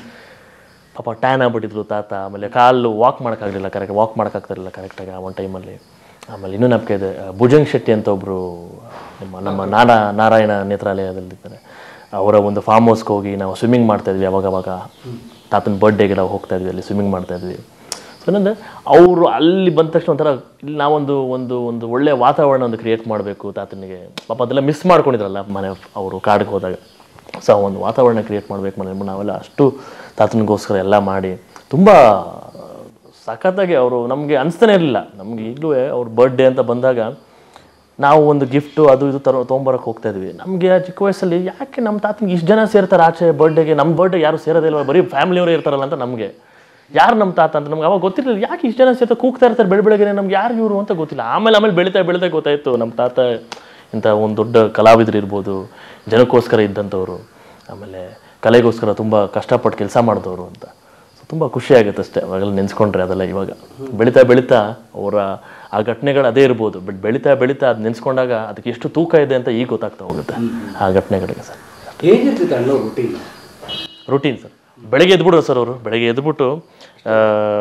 ಪಾಪ ಟ್ಯಾನ್ ಆಗ್ಬಿಟ್ಟಿದ್ರು ತಾತ ಆಮೇಲೆ ಕಾಲು ವಾಕ್ ಮಾಡೋಕ್ಕಾಗಲಿಲ್ಲ ಕರೆಕ್ಟ್ ವಾಕ್ ಮಾಡೋಕ್ಕಾಗ್ತಿರಲಿಲ್ಲ ಕರೆಕ್ಟಾಗಿ ಆ ಒಂದು ಟೈಮಲ್ಲಿ ಆಮೇಲೆ ಇನ್ನೂ ನಂಬಿಕೆ ಇದೆ ಆ, ಭುಜಂಗ್ ಶೆಟ್ಟಿ ಅಂತ ಒಬ್ಬರು ನಿಮ್ಮ ನಮ್ಮ ನಾನಾ ನಾರಾಯಣ ನೇತ್ರಾಲಯದಲ್ಲಿದ್ದಾರೆ ಅವರ ಒಂದು ಫಾರ್ಮ್ ಹೌಸ್ಗೆ ಹೋಗಿ ನಾವು ಸ್ವಿಮ್ಮಿಂಗ್ ಮಾಡ್ತಾ ಇದ್ವಿ ಅವಾಗ ಅವಾಗ ತಾತನ ಬರ್ಡೇಗೆಲ್ಲ ಹೋಗ್ತಾ ಇದ್ವಿ ಅಲ್ಲಿ ಸ್ವಿಮ್ಮಿಂಗ್ ಮಾಡ್ತಾ ಇದ್ವಿ ಸೊ ಏನಂದರೆ ಅವರು ಅಲ್ಲಿ ಬಂದ ತಕ್ಷಣ ಒಂಥರ ಇಲ್ಲಿ ನಾವೊಂದು ಒಂದು ಒಂದು ಒಳ್ಳೆಯ ವಾತಾವರಣ ಒಂದು ಕ್ರಿಯೇಟ್ ಮಾಡಬೇಕು ತಾತನಿಗೆ ಪಾಪ ಅದೆಲ್ಲ ಮಿಸ್ ಮಾಡ್ಕೊಂಡಿದ್ರಲ್ಲ ಮನೆ ಅವರು ಕಾಡಿಗೆ ಹೋದಾಗ ಸೊ ಆ ಒಂದು ವಾತಾವರಣ ಕ್ರಿಯೇಟ್ ಮಾಡಬೇಕು ಮನೆ ನಾವೆಲ್ಲ ಅಷ್ಟು ತಾತನಿಗೋಸ್ಕರ ಎಲ್ಲ ಮಾಡಿ ತುಂಬ ಸಖತ್ತಾಗಿ ಅವರು ನಮಗೆ ಅನಿಸ್ತಾನೆ ಇರಲಿಲ್ಲ ನಮ್ಗೆ ಈಗಲೂ ಅವ್ರ ಬರ್ಡೇ ಅಂತ ಬಂದಾಗ ನಾವು ಒಂದು ಗಿಫ್ಟು ಅದು ಇದು ತರ ತೊಗೊಂಬರಕ್ಕೆ ಹೋಗ್ತಾ ಇದ್ವಿ ನಮಗೆ ಆ ಚಿಕ್ಕ ವಯಸ್ಸಲ್ಲಿ ಯಾಕೆ ನಮ್ಮ ತಾತನಿಗೆ ಇಷ್ಟು ಜನ ಸೇರ್ತಾರೆ ಆಚೆ ಬರ್ಡೇಗೆ ನಮ್ಮ ಬರ್ಡೇ ಯಾರು ಸೇರೋದಿಲ್ವ ಬರೀ ಫ್ಯಾಮಿಲಿಯವರೇ ಇರ್ತಾರಲ್ಲ ಅಂತ ನಮಗೆ ಯಾರು ನಮ್ಮ ತಾತ ಅಂತ ನಮ್ಗೆ ಅವಾಗ ಗೊತ್ತಿರಲಿಲ್ಲ ಯಾಕೆ ಇಷ್ಟು ಜನ ಸೇರ್ತಾರೆ ಕೂಗ್ತಾ ಇರ್ತಾರೆ ಬೆಳ ಬೆಳಗ್ಗೆ ನಮ್ಗೆ ಯಾರು ಇವರು ಅಂತ ಗೊತ್ತಿಲ್ಲ ಆಮೇಲೆ ಆಮೇಲೆ ಬೆಳೀತಾ ಬೆಳೀತಾ ಗೊತ್ತಾಯಿತು ನಮ್ಮ ತಾತ ಇಂಥ ಒಂದು ದೊಡ್ಡ ಕಲಾವಿದರು ಇರ್ಬೋದು ಜನಕ್ಕೋಸ್ಕರ ಇದ್ದಂಥವ್ರು ಆಮೇಲೆ ಕಲೆಗೋಸ್ಕರ ತುಂಬ ಕಷ್ಟಪಟ್ಟು ಕೆಲಸ ಮಾಡಿದವರು ಅಂತ ಸೊ ತುಂಬ ಖುಷಿ ಆಗುತ್ತೆ ಅಷ್ಟೇ ಅವಾಗೆಲ್ಲ ನೆನೆಸ್ಕೊಂಡ್ರೆ ಅದೆಲ್ಲ ಇವಾಗ ಬೆಳೀತಾ ಬೆಳೀತಾ ಅವರ ಆ ಘಟನೆಗಳು ಅದೇ ಇರ್ಬೋದು ಬಟ್ ಬೆಳೀತಾ ಬೆಳೀತಾ ಅದು ನೆನೆಸ್ಕೊಂಡಾಗ ಅದಕ್ಕೆ ಎಷ್ಟು ತೂಕ ಇದೆ ಅಂತ ಈಗ ಗೊತ್ತಾಗ್ತಾ ಹೋಗುತ್ತೆ ಆ ಘಟನೆಗಳಿಗೆ ಸರ್ ಹೇಗಿರ್ತಿತ್ತು ಅಣ್ಣ ರೂಟೀನ್ ರೂಟೀನ್ ಸರ್ ಬೆಳಗ್ಗೆ ಎದ್ಬಿಡೋರು ಸರ್ ಅವರು ಬೆಳಗ್ಗೆ ಎದ್ಬಿಟ್ಟು ಆ,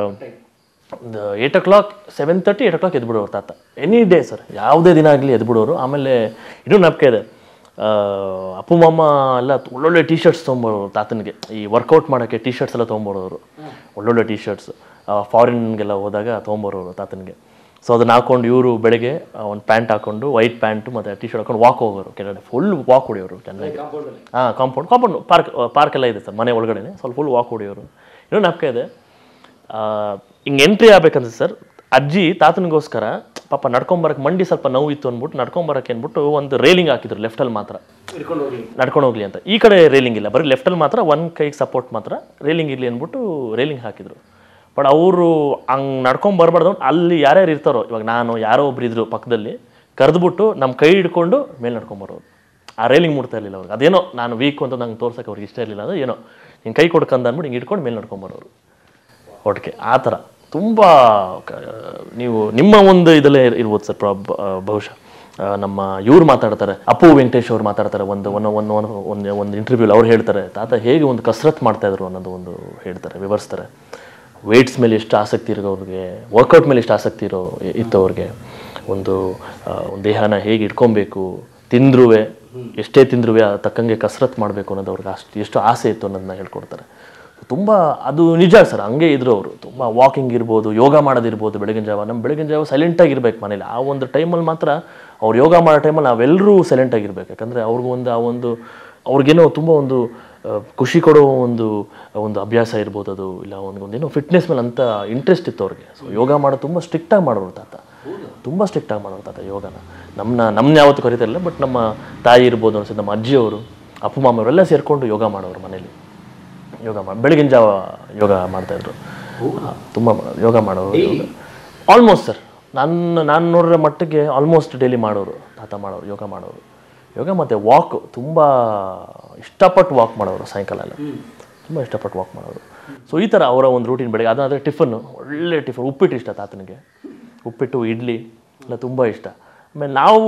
ಒಂದು eight o'clock seven thirty eight o'clock ಎದ್ಬಿಡೋರು ತಾತ ಎನಿ ಡೇ ಸರ್ ಯಾವುದೇ ದಿನ ಆಗಲಿ ಎದ್ಬಿಡೋರು ಆಮೇಲೆ ಇನ್ನೂ ನಂಬಿಕೆ ಇದೆ ಆ, ಅಪ್ಪು ಮಾಮ ಎಲ್ಲ ಒಳ್ಳೊಳ್ಳೆ ಟೀ ಶರ್ಟ್ಸ್ ತೊಗೊಂಬರೋರು ತಾತನಿಗೆ ಈ ವರ್ಕೌಟ್ ಮಾಡೋಕ್ಕೆ ಟೀ ಶರ್ಟ್ಸ್ ಎಲ್ಲ ತೊಗೊಂಬರೋರು ಒಳ್ಳೊಳ್ಳೆ ಟೀ ಶರ್ಟ್ಸ್ ಫಾರಿನ್ಗೆಲ್ಲ ಹೋದಾಗ ತೊಗೊಂಬರೋರು ತಾತನಿಗೆ ಸೊ ಅದನ್ನ ಹಾಕೊಂಡು ಇವರು ಬೆಳಗ್ಗೆ ಒಂದು ಪ್ಯಾಂಟ್ ಹಾಕೊಂಡು ವೈಟ್ ಪ್ಯಾಂಟು ಮತ್ತು ಟೀ ಶರ್ಟ್ ಹಾಕೊಂಡು ವಾಕ್ ಹೋಗೋರು ಕೆಳಗಡೆ ಫುಲ್ ವಾಕ್ ಹೊಡಿಯೋರು ಚೆನ್ನಾಗಿ ಹಾಂ ಕಾಂಪೌಂಡ್ ಕಾಂಪೌಂಡ್ ಪಾರ್ಕ್ ಪಾರ್ಕ್ ಎಲ್ಲ ಇದೆ ಸರ್ ಮನೆ ಒಳಗಡೆ ಸ್ವಲ್ಪ ಫುಲ್ ವಾಕ್ ಹೊಡಿಯೋರು ಇನ್ನೂ ನಂಬಿಕೆ ಇದೆ ಆ, ಹಿಂಗೆ ಎಂಟ್ರಿ ಆಗ್ಬೇಕಂದ್ರೆ ಸರ್ ಅಜ್ಜಿ ತಾತನಿಗೋಸ್ಕರ ಪಾಪ ನಡ್ಕೊಂಬರಕ್ಕೆ ಮಂಡಿ ಸ್ವಲ್ಪ ನೋವು ಇತ್ತು ಅಂದ್ಬಿಟ್ಟು ನಡ್ಕೊಂಬರಕ್ಕೆ ಅಂದ್ಬಿಟ್ಟು ಒಂದು ರೇಲಿಂಗ್ ಹಾಕಿದ್ರು ಲೆಫ್ಟಲ್ಲಿ ಮಾತ್ರ ನಡ್ಕೊಂಡು ಹೋಗ್ಲಿ ಅಂತ ಈ ಕಡೆ ರೇಲಿಂಗ್ ಇಲ್ಲ ಬರೀ ಲೆಫ್ಟಲ್ಲಿ ಮಾತ್ರ ಒಂದು ಕೈಗೆ ಸಪೋರ್ಟ್ ಮಾತ್ರ ರೇಲಿಂಗ್ ಇರಲಿ ಅಂದ್ಬಿಟ್ಟು ರೇಲಿಂಗ್ ಹಾಕಿದ್ರು ಬಟ್ ಅವರು ಹಂಗೆ ನಡ್ಕೊಂಡ್ ಬರಬಾರ್ದು ಅಲ್ಲಿ ಯಾರ್ಯಾರು ಇರ್ತಾರೋ ಇವಾಗ ನಾನು ಯಾರೋ ಒಬ್ರು ಇದ್ರು ಪಕ್ಕದಲ್ಲಿ ಕರೆದ್ಬಿಟ್ಟು ನಮ್ಮ ಕೈ ಹಿಡ್ಕೊಂಡು ಮೇಲೆ ನಡ್ಕೊಂಬರೋರು ಆ ರೇಲಿಂಗ್ ಮುಟ್ತಾ ಇರಲಿಲ್ಲ ಅವ್ರಿಗೆ ಅದೇನೋ ನಾನು ವೀಕ್ ಅಂತ ನಂಗೆ ತೋರ್ಸಕ್ಕೆ ಅವ್ರಿಗೆ ಇಷ್ಟ ಇರಲಿಲ್ಲ ಅದು ಏನೋ ನೀನು ಕೈ ಕೊಡ್ಕಂದ ಅಂದ್ಬಿಟ್ಟು ಹಿಂಗೆ ಇಟ್ಕೊಂಡು ಮೇಲೆ ನಡ್ಕೊಂಬರೋರು ಒಟ್ಟಿಗೆ ಆ ಥರ ತುಂಬ ಕ- ನೀವು ನಿಮ್ಮ ಒಂದು ಇದಲ್ಲೇ ಇರ್- ಇರ್ಬೋದು ಸರ್ ಪ್ರಾ ಬಹುಶಃ ಆ, ನಮ್ಮ ಇವ್ರು ಮಾತಾಡ್ತಾರೆ ಅಪ್ಪು ವೆಂಕಟೇಶ್ ಅವ್ರು ಮಾತಾಡ್ತಾರೆ ಒಂದು ಒಂದು ಒಂದು ಒಂದು ಒಂದು ಒಂದು ಇಂಟರ್ವ್ಯೂಲಿ ಅವ್ರು ಹೇಳ್ತಾರೆ ತಾತ ಹೇಗೆ ಒಂದು ಕಸರತ್ ಮಾಡ್ತಾ ಇದ್ರು ಅನ್ನೋದು ಒಂದು ಹೇಳ್ತಾರೆ ವಿವರಿಸ್ತಾರೆ ವೇಟ್ಸ್ ಮೇಲೆ ಎಷ್ಟು ಆಸಕ್ತಿ ಇರೋ ಅವ್ರಿಗೆ ವರ್ಕೌಟ್ ಮೇಲೆ ಎಷ್ಟು ಆಸಕ್ತಿ ಇರೋ ಇತ್ತು ಅವ್ರಿಗೆ ಒಂದು ಆ, ಒಂದು ದೇಹನ ಹೇಗೆ ಇಟ್ಕೊಬೇಕು ತಿಂದ್ರೂ ಎಷ್ಟೇ ತಿಂದ್ರೂ ತಕ್ಕಂಗೆ ಕಸರತ್ ಮಾಡಬೇಕು ಅನ್ನೋದು ಅವ್ರಿಗೆ ಅಷ್ಟು ಎಷ್ಟು ಆಸೆ ಇತ್ತು ಅನ್ನೋದನ್ನ ಹೇಳ್ಕೊಡ್ತಾರೆ ತುಂಬ ಅದು ನಿಜ ಸರ್ ಹಂಗೆ ಇದ್ರು ಅವರು ತುಂಬ ವಾಕಿಂಗ್ ಇರ್ಬೋದು ಯೋಗ ಮಾಡೋದಿರ್ಬೋದು ಬೆಳಗಿನ ಜಾವ ನಮ್ಮ ಬೆಳಗಿನ ಜಾವ ಸೈಲೆಂಟಾಗಿ ಇರ್ಬೇಕು ಮನೇಲಿ ಆ ಒಂದು ಟೈಮಲ್ಲಿ ಮಾತ್ರ ಅವ್ರು ಯೋಗ ಮಾಡೋ ಟೈಮಲ್ಲಿ ನಾವೆಲ್ಲರೂ ಸೈಲೆಂಟಾಗಿರ್ಬೇಕು ಯಾಕಂದರೆ ಅವ್ರಿಗೂ ಒಂದು ಆ ಒಂದು ಅವ್ರಿಗೇನೋ ತುಂಬ ಒಂದು ಆ, ಖುಷಿ ಕೊಡೋ ಒಂದು ಒಂದು ಅಭ್ಯಾಸ ಇರ್ಬೋದು ಅದು ಇಲ್ಲ ಒಂದು ಒಂದೇನೋ ಫಿಟ್ನೆಸ್ ಮೇಲೆ ಅಂತ ಇಂಟ್ರೆಸ್ಟ್ ಇತ್ತು ಅವ್ರಿಗೆ ಸೊ ಯೋಗ ಮಾಡೋದು ತುಂಬ ಸ್ಟ್ರಿಕ್ಟಾಗಿ ಮಾಡೋರು ತಾತ ತುಂಬ ಸ್ಟ್ರಿಕ್ಟಾಗಿ ಮಾಡೋರು ತಾತ ಯೋಗನ ನಮ್ಮನ್ನ ನಮ್ಮನ್ನ ಯಾವತ್ತೂ ಕರಿತಿರಲಿಲ್ಲ ಬಟ್ ನಮ್ಮ ತಾಯಿ ಇರ್ಬೋದು ಅನ್ಸುತ್ತೆ ನಮ್ಮ ಅಜ್ಜಿಯವರು ಅಪ್ಪು ಮಾಮ ಅವರೆಲ್ಲ ಸೇರಿಕೊಂಡು ಯೋಗ ಮಾಡೋರು ಮನೇಲಿ ಯೋಗ ಮಾಡಿ ಬೆಳಗಿನ ಜಾವ ಯೋಗ ಮಾಡ್ತಾಯಿದ್ರು ತುಂಬ ಯೋಗ ಮಾಡೋರು ಆಲ್ಮೋಸ್ಟ್ ಸರ್ ನನ್ನ ನಾನು ನೋಡಿರೋ ಮಟ್ಟಿಗೆ ಆಲ್ಮೋಸ್ಟ್ ಡೈಲಿ ಮಾಡೋರು ತಾತ ಮಾಡೋರು ಯೋಗ ಮಾಡೋರು ಯೋಗ ಮತ್ತು ವಾಕ್ ತುಂಬ ಇಷ್ಟಪಟ್ಟು ವಾಕ್ ಮಾಡೋರು ಸಾಯಂಕಾಲ ಎಲ್ಲ ತುಂಬ ಇಷ್ಟಪಟ್ಟು ವಾಕ್ ಮಾಡೋರು ಸೊ ಈ ಥರ ಅವರ ಒಂದು ರೂಟೀನ್ ಬೆಳಗ್ಗೆ ಅದಾದರೆ ಟಿಫನ್ನು ಒಳ್ಳೆ ಟಿಫನ್ ಉಪ್ಪಿಟ್ಟು ಇಷ್ಟ ತಾತನಿಗೆ ಉಪ್ಪಿಟ್ಟು ಇಡ್ಲಿ ಎಲ್ಲ ತುಂಬ ಇಷ್ಟ ಆಮೇಲೆ ನಾವು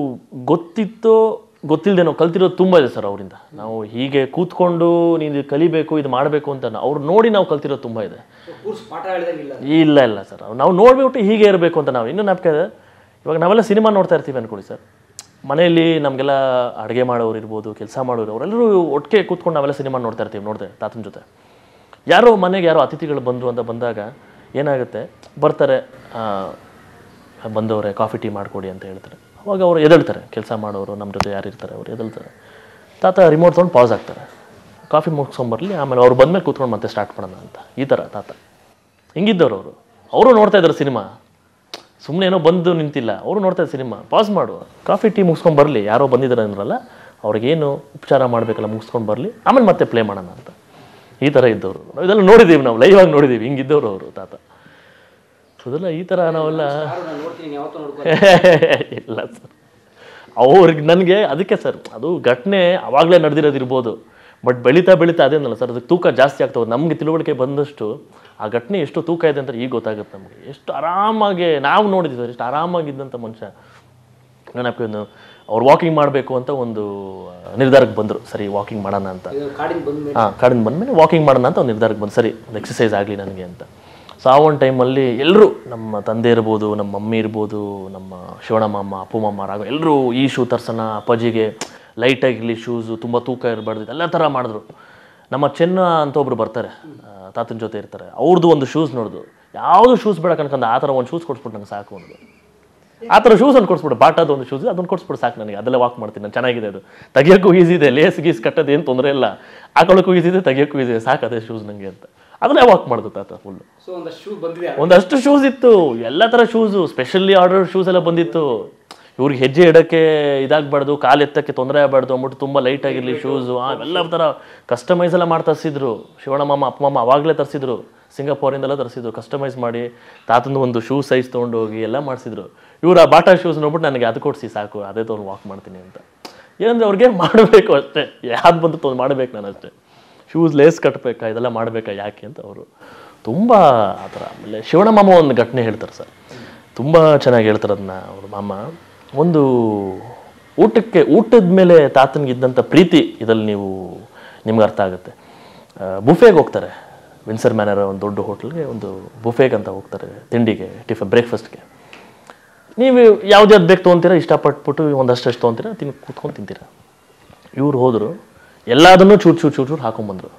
ಗೊತ್ತಿತ್ತೋ ಗೊತ್ತಿಲ್ಲದೆ ನಾವು ಕಲ್ತಿರೋದು ತುಂಬ ಇದೆ ಸರ್ ಅವರಿಂದ ನಾವು ಹೀಗೆ ಕೂತ್ಕೊಂಡು ನೀನು ಇದು ಕಲಿಬೇಕು ಇದು ಮಾಡಬೇಕು ಅಂತ ಅವ್ರು ನೋಡಿ ನಾವು ಕಲ್ತಿರೋದು ತುಂಬ ಇದೆ ಪಾಠ ಹೇಳಿದಂಗಿಲ್ಲ ಇಲ್ಲ ಇಲ್ಲ ಸರ್ ನಾವು ನೋಡ್ಬಿಟ್ಟು ಹೀಗೆ ಇರಬೇಕು ಅಂತ ನಾವು ಇನ್ನೂ ನಾಪ್ಕೆ ಇದೆ ಇವಾಗ ನಾವೆಲ್ಲ ಸಿನಿಮಾ ನೋಡ್ತಾ ಇರ್ತೀವಿ ಅನ್ಕೊಳ್ಳಿ ಸರ್ ಮನೆಯಲ್ಲಿ ನಮಗೆಲ್ಲ ಅಡುಗೆ ಮಾಡೋರು ಇರ್ಬೋದು ಕೆಲಸ ಮಾಡೋರು ಅವರೆಲ್ಲರೂ ಒಟ್ಟಿಗೆ ಕೂತ್ಕೊಂಡು ನಾವೆಲ್ಲ ಸಿನಿಮಾ ನೋಡ್ತಾ ಇರ್ತೀವಿ ನೋಡಿದೆ ತಾತನ ಜೊತೆ ಯಾರೋ ಮನೆಗೆ ಯಾರೋ ಅತಿಥಿಗಳು ಬಂದರು ಅಂತ ಬಂದಾಗ ಏನಾಗುತ್ತೆ ಬರ್ತಾರೆ ಆ, ಬಂದವರೇ ಕಾಫಿ ಟೀ ಮಾಡಿಕೊಡಿ ಅಂತ ಹೇಳ್ತಾರೆ ಅವಾಗ ಅವರು ಎದಳ್ತಾರೆ ಕೆಲಸ ಮಾಡೋರು ನಮ್ಮ ಜೊತೆ ಯಾರು ಇರ್ತಾರೆ ಅವ್ರು ಎದಳ್ತಾರೆ ತಾತ ರಿಮೋಟ್ ತೊಗೊಂಡು ಪಾಸ್ ಆಗ್ತಾರೆ ಕಾಫಿ ಮುಗಿಸ್ಕೊಂಬರ್ಲಿ ಆಮೇಲೆ ಅವ್ರು ಬಂದಮೇಲೆ ಕೂತ್ಕೊಂಡು ಮತ್ತೆ ಸ್ಟಾರ್ಟ್ ಮಾಡೋಣ ಅಂತ ಈ ಥರ ತಾತ ಹಿಂಗಿದ್ದವ್ರು ಅವರು ಅವರು ನೋಡ್ತಾ ಇದ್ದಾರೆ ಸಿನಿಮಾ ಸುಮ್ಮನೆ ಏನೋ ಬಂದು ನಿಂತಿಲ್ಲ ಅವರು ನೋಡ್ತಾ ಇದ್ದಾರೆ ಸಿನಿಮಾ ಪಾಸ್ ಮಾಡು ಕಾಫಿ ಟೀ ಮುಗಿಸ್ಕೊಂಡು ಬರಲಿ ಯಾರೋ ಬಂದಿದ್ದಾರೆ ಅಂದ್ರಲ್ಲ ಅವ್ರಿಗೇನು ಉಪಚಾರ ಮಾಡಬೇಕಲ್ಲ ಮುಗಿಸ್ಕೊಂಡು ಬರಲಿ ಆಮೇಲೆ ಮತ್ತೆ ಪ್ಲೇ ಮಾಡೋಣ ಅಂತ ಈ ಥರ ಇದ್ದವರು ನಾವು ಇದೆಲ್ಲ ನೋಡಿದ್ದೀವಿ ನಾವು ಲೈವ್ ಆಗಿ ನೋಡಿದ್ದೀವಿ ಹಿಂಗಿದ್ದವರು ಅವರು ತಾತ ಸೊ ಅದೆಲ್ಲ ಈ ಥರ ನಾವೆಲ್ಲ ಇಲ್ಲ ಸರ್ ಅವ್ರಿಗೆ ನನಗೆ ಅದಕ್ಕೆ ಸರ್ ಅದು ಘಟನೆ ಅವಾಗಲೇ ನಡೆದಿರೋದಿರ್ಬೋದು ಬಟ್ ಬೆಳೀತಾ ಬೆಳೀತಾ ಅದೇನಲ್ಲ ಸರ್ ಅದಕ್ಕೆ ತೂಕ ಜಾಸ್ತಿ ಆಗ್ತವೆ ನಮಗೆ ತಿಳುವಳಿಕೆ ಬಂದಷ್ಟು ಆ ಘಟನೆ ಎಷ್ಟು ತೂಕ ಇದೆ ಅಂತ ಈಗ ಗೊತ್ತಾಗುತ್ತೆ ನಮಗೆ ಎಷ್ಟು ಆರಾಮಾಗಿ ನಾವು ನೋಡಿದ್ದೀವಿ ಸರ್ ಎಷ್ಟು ಆರಾಮಾಗಿದ್ದಂಥ ಮನುಷ್ಯ ನೆನಪು ಒಂದು ಅವ್ರು ವಾಕಿಂಗ್ ಮಾಡಬೇಕು ಅಂತ ಒಂದು ಆ, ನಿರ್ಧಾರಕ್ಕೆ ಬಂದರು ಸರಿ ವಾಕಿಂಗ್ ಮಾಡೋಣ ಅಂತ ಹಾಂ ಕಾಡಿನ ಬಂದಮೇಲೆ ವಾಕಿಂಗ್ ಮಾಡೋಣ ಅಂತ ಒಂದು ನಿರ್ಧಾರಕ್ಕೆ ಬಂದು ಸರಿ ಒಂದು ಎಕ್ಸಸೈಸ್ ಆಗಲಿ ನನಗೆ ಅಂತ ಸೊ ಆ ಒಂದು ಟೈಮಲ್ಲಿ ಎಲ್ಲರೂ ನಮ್ಮ ತಂದೆ ಇರ್ಬೋದು ನಮ್ಮ ಮಮ್ಮಿ ಇರ್ಬೋದು ನಮ್ಮ ಶಿವಣ್ಣ ಮಾಮ ಅಪ್ಪು ಮಾಮ ರಾಘವ ಎಲ್ಲರೂ ಈ ಶೂ ತರ್ಸೋಣ ಅಪ್ಪಾಜಿಗೆ ಲೈಟಾಗಿರಲಿ ಶೂಸು ತುಂಬ ತೂಕ ಇರಬಾರ್ದು ಎಲ್ಲ ಥರ ಮಾಡಿದ್ರು ನಮ್ಮ ಚೆನ್ನ ಅಂತ ಒಬ್ರು ಬರ್ತಾರೆ ಆ, ತಾತನ ಜೊತೆ ಇರ್ತಾರೆ ಅವ್ರದ್ದು ಒಂದು ಶೂಸ್ ನೋಡ್ದು ಯಾವುದು ಶೂಸ್ ಬೇಡ ಕನ್ಕಂದ ಆ ಥರ ಒಂದು ಶೂಸ್ ಕೊಡ್ಸ್ಬಿಟ್ಟು ನಂಗೆ ಸಾಕು ಒಂದು ಆ ಥರ ಶೂಸ್ ಒಂದು ಕೊಡ್ಸ್ಬಿಡು ಬಾಟಾದ ಒಂದು ಶೂಸ್ ಅದನ್ನು ಕೊಡ್ಸ್ಬಿಡು ಸಾಕು ನನಗೆ ಅದೆಲ್ಲ ವಾಕ್ ಮಾಡ್ತೀನಿ ನಾನು ಚೆನ್ನಾಗಿದೆ ಅದು ತೆಗಿಯೋಕ್ಕೂ ಈಸಿ ಇದೆ ಲೇಸ್ ಗೀಸ್ ಕಟ್ಟೋದು ಏನು ತೊಂದರೆ ಇಲ್ಲ ಹಾಕೊಳ್ಳೋಕ್ಕೂ ಈಸಿ ಇದೆ ತೆಗಿಯೋಕ್ಕೂ ಈಸಿ ಇದೆ ಸಾಕು ಅದೇ ಶೂಸ್ ನನಗೆ ಅಂತ ಅದನ್ನೇ ವಾಕ್ ಮಾಡಿದ್ರು ತಾತ ಫುಲ್ಲು ಸೊ ಒಂದಷ್ಟು ಶೂ ಬಂದಿದೆ ಒಂದಷ್ಟು ಶೂಸ್ ಇತ್ತು ಎಲ್ಲ ಥರ ಶೂಸು ಸ್ಪೆಷಲಿ ಆರ್ಡರ್ ಶೂಸ್ ಎಲ್ಲ ಬಂದಿತ್ತು ಇವ್ರಿಗೆ ಹೆಜ್ಜೆ ಇಡೋಕ್ಕೆ ಇದಾಗಬಾರ್ದು ಕಾಲು ಎತ್ತಕ್ಕೆ ತೊಂದರೆ ಆಗಬಾರ್ದು ಅಂದ್ಬಿಟ್ಟು ತುಂಬ ಲೈಟ್ ಆಗಿರಲಿ ಶೂಸು ಎಲ್ಲ ಥರ ಕಸ್ಟಮೈಸ್ ಎಲ್ಲ ಮಾಡಿ ತರಿಸಿದ್ರು ಶಿವಣ್ಣ ಮಾಮ ಅಪ್ಪ ಮಾಮ ಅವಾಗಲೇ ತರಿಸಿದ್ರು ಸಿಂಗಾಪುರಿಂದೆಲ್ಲ ತರಿಸಿದ್ರು ಕಸ್ಟಮೈಸ್ ಮಾಡಿ ತಾತಂದು ಒಂದು ಶೂ ಸೈಜ್ ತೊಗೊಂಡೋಗಿ ಎಲ್ಲ ಮಾಡಿಸಿದ್ರು ಇವ್ರು ಆ ಬಾಟಾ ಶೂಸ್ ನೋಡ್ಬಿಟ್ಟು ನನಗೆ ಅದು ಕೊಡಿಸಿ ಸಾಕು ಅದೇ ತೊಗೊಂಡು ವಾಕ್ ಮಾಡ್ತೀನಿ ಅಂತ ಏನಂದ್ರೆ ಅವ್ರಿಗೆ ಮಾಡಬೇಕು ಅಷ್ಟೇ ಯಾವ್ದು ಬಂದು ತೊಗೊಂಡು ಮಾಡಬೇಕು ನಾನು ಅಷ್ಟೇ ಶೂಸ್ ಲೇಸ್ ಕಟ್ಟಬೇಕಾ ಇದೆಲ್ಲ ಮಾಡಬೇಕಾ ಯಾಕೆ ಅಂತ ಅವರು ತುಂಬ ಆ ಥರ ಆಮೇಲೆ ಶಿವಣ್ಣ ಮಾಮ ಒಂದು ಘಟನೆ ಹೇಳ್ತಾರೆ ಸರ್ ತುಂಬ ಚೆನ್ನಾಗಿ ಹೇಳ್ತಾರೆ ಅದನ್ನ ಅವ್ರ ಮಾಮ ಒಂದು ಊಟಕ್ಕೆ ಊಟದ ಮೇಲೆ ತಾತನಿಗೆ ಇದ್ದಂಥ ಪ್ರೀತಿ ಇದರಲ್ಲಿ ನೀವು ನಿಮ್ಗೆ ಅರ್ಥ ಆಗುತ್ತೆ ಬುಫೇಗೆ ಹೋಗ್ತಾರೆ ವಿನ್ಸರ್ ಮ್ಯಾನರ್ ಒಂದು ದೊಡ್ಡ ಹೋಟ್ಲ್ಗೆ ಒಂದು ಬುಫೇಗೆ ಅಂತ ಹೋಗ್ತಾರೆ ತಿಂಡಿಗೆ ಟಿಫನ್ ಬ್ರೇಕ್ಫಾಸ್ಟ್ಗೆ ನೀವು ಯಾವ್ದು ಯಾವ್ದು ಬೇಕು ತೊಗೊಂತೀರಾ ಇಷ್ಟಪಟ್ಬಿಟ್ಟು ಒಂದಷ್ಟು ತೊಗೊಂತೀರಾ ತಿನ್ ಕೂತ್ಕೊಂಡು ತಿಂತೀರಾ ಇವ್ರು ಹೋದರು ಎಲ್ಲದನ್ನೂ ಚೂರು ಚೂರು ಚೂರು ಚೂರು ಹಾಕೊಂಬಂದರು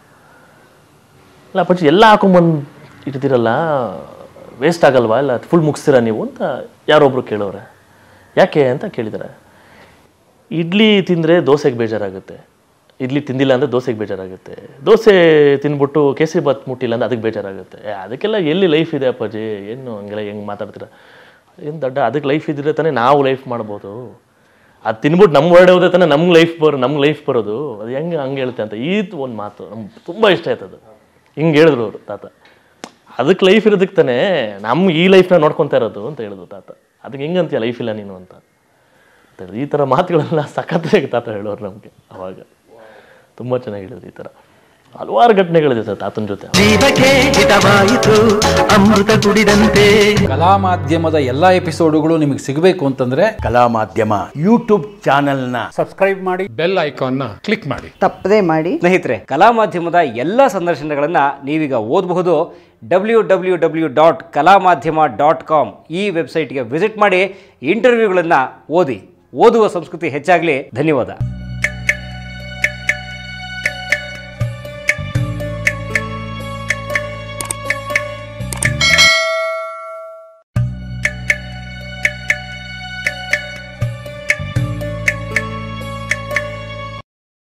ಅಲ್ಲ ಪಚ್ಚಿ ಎಲ್ಲ ಹಾಕೊಂಬಂದು ಇಡ್ತೀರಲ್ಲ ವೇಸ್ಟ್ ಆಗಲ್ವಾ ಇಲ್ಲ ಫುಲ್ ಮುಗಿಸ್ತೀರಾ ನೀವು ಅಂತ ಯಾರೊಬ್ರು ಕೇಳೋರೆ ಯಾಕೆ ಅಂತ ಕೇಳಿದ್ದಾರೆ ಇಡ್ಲಿ ತಿಂದರೆ ದೋಸೆಗೆ ಬೇಜಾರಾಗುತ್ತೆ ಇಡ್ಲಿ ತಿಂದಿಲ್ಲ ಅಂದರೆ ದೋಸೆಗೆ ಬೇಜಾರಾಗುತ್ತೆ ದೋಸೆ ತಿಂದ್ಬಿಟ್ಟು ಕೇಸರಿ ಬಾತ್ ಮುಟ್ಟಿಲ್ಲ ಅಂದರೆ ಅದಕ್ಕೆ ಬೇಜಾರಾಗುತ್ತೆ ಏ, ಅದಕ್ಕೆಲ್ಲ ಎಲ್ಲಿ ಲೈಫ್ ಇದೆ ಅಪ್ಪಾಜಿ ಏನು ಹಂಗೆಲ್ಲ ಹೆಂಗೆ ಮಾತಾಡ್ತೀರಾ ಏನು ದೊಡ್ಡ ಅದಕ್ಕೆ ಲೈಫ್ ಇದ್ದರೆ ತಾನೇ ನಾವು ಲೈಫ್ ಮಾಡ್ಬೋದು ಅದು ತಿನ್ಬಿಟ್ಟು ನಮ್ಮ ಹೊರಡೆ ಹೋದ್ರೆ ತಾನೇ ನಮ್ಗೆ ಲೈಫ್ ಬರೋ ನಮ್ಗೆ ಲೈಫ್ ಬರೋದು ಅದು ಹೆಂಗೆ ಹಂಗೆ ಹೇಳುತ್ತೆ ಅಂತ ಈ ಒಂದು ಮಾತು ನಮ್ಗೆ ತುಂಬ ಇಷ್ಟ ಆಯ್ತು ಅದು ಹಿಂಗೆ ಹೇಳಿದ್ರು ಅವರು ತಾತ ಅದಕ್ಕೆ ಲೈಫ್ ಇರೋದಕ್ಕೆ ತಾನೇ ನಮ್ಮ ಈ ಲೈಫ್ನ ನೋಡ್ಕೊತಾ ಇರೋದು ಅಂತ ಹೇಳಿದ್ರು ತಾತ ಅದಕ್ಕೆ ಹೆಂಗಂತೀಯ ಲೈಫ್ ಇಲ್ಲ ನೀನು ಅಂತ ಅಂತ ಹೇಳಿದ್ರು. ಈ ಥರ ಮಾತುಗಳೆಲ್ಲ ಸಖತ್ತಾಗಿ ತಾತ ಹೇಳೋರು ನಮಗೆ ಅವಾಗ ತುಂಬ ಚೆನ್ನಾಗಿ ಹೇಳಿದ್ರು ಈ ಥರ ಹಲವಾರು ಘಟನೆಗಳಿದೆ ಸರ್ ತಾತನ ಜೊತೆ ಜೀವಕ್ಕೆ ಹಿತವಾಯಿತು ಅಮೃತ ಕುಡಿದಂತೆ ಕಲಾ ಮಾಧ್ಯಮದ ಎಲ್ಲ ಎಪಿಸೋಡುಗಳು ನಿಮಗೆ ಸಿಗಬೇಕು ಅಂತಂದ್ರೆ ಕಲಾ ಮಾಧ್ಯಮ ಯೂಟ್ಯೂಬ್ ಚಾನೆಲ್ನ ಸಬ್ಸ್ಕ್ರೈಬ್ ಮಾಡಿ ಬೆಲ್ ಐಕಾನ್ನ ಕ್ಲಿಕ್ ಮಾಡಿ ತಪ್ಪದೇ ಮಾಡಿ ಸ್ನೇಹಿತರೆ ಕಲಾ ಮಾಧ್ಯಮದ ಎಲ್ಲ ಸಂದರ್ಶನಗಳನ್ನು ನೀವೀಗ ಓದಬಹುದು ಡಬ್ಲ್ಯೂ ಡಬ್ಲ್ಯೂ ಡಬ್ಲ್ಯೂ ಡಾಟ್ ಕಲಾ ಮಾಧ್ಯಮ ಡಾಟ್ ಕಾಮ್ ಈ ವೆಬ್ಸೈಟ್ಗೆ ವಿಸಿಟ್ ಮಾಡಿ ಇಂಟರ್ವ್ಯೂಗಳನ್ನು ಓದಿ ಓದುವ ಸಂಸ್ಕೃತಿ ಹೆಚ್ಚಾಗಲಿ ಧನ್ಯವಾದ